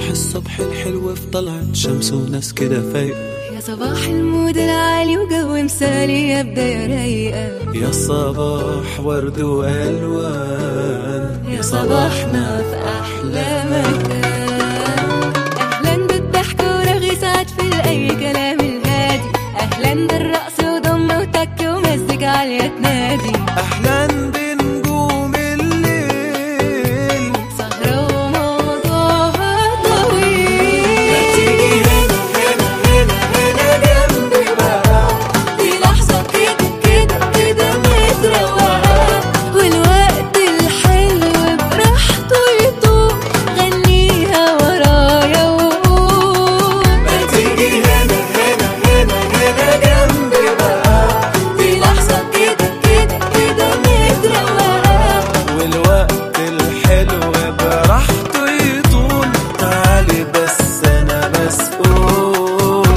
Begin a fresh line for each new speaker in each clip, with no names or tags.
الصبح الحلو في طلعت شمس وناس كده فايقة
يا صباح المود العالي وجو مثالي يا بداية رايقة
يا صباح ورد وألوان
يا صباحنا في أحلى مكان أهلا بالضحك ورغي سعد في أي كلام الهادي أهلا بالرقص وضمة وتك ومزج عالية تنادي
أحلى بنجوم الليل
سهرة وموضوعها طويل
ما تيجي هنا هنا هنا هنا جنبي بقى
في لحظة كده كده كده متروقة والوقت الحلو براحته يطوق غنيها ورايا وقول
ما تيجي هنا هنا هنا هنا جنبي بقى
في لحظة كده كده كده متروقة
والوقت الحلو براحته يطول تعالي بس انا مسؤول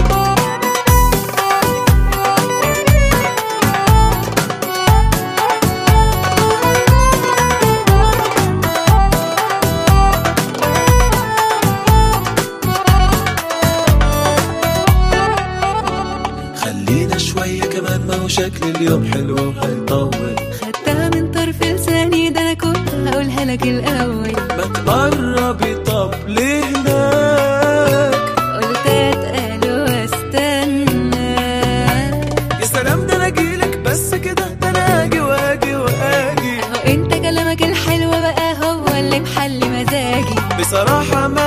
خلينا شوية كمان ما هو شكل اليوم حلو وهيطول
خدتها من طرف لساني ده أنا كنت هقولها لك الأول
ما تقربي طب لهناك
قلت أتقل واستنى
يا سلام ده انا اجيلك بس كده ده انا اجي واجي واجي
هو انت كلامك الحلو بقى هو اللي محلي مزاجي
بصراحة ما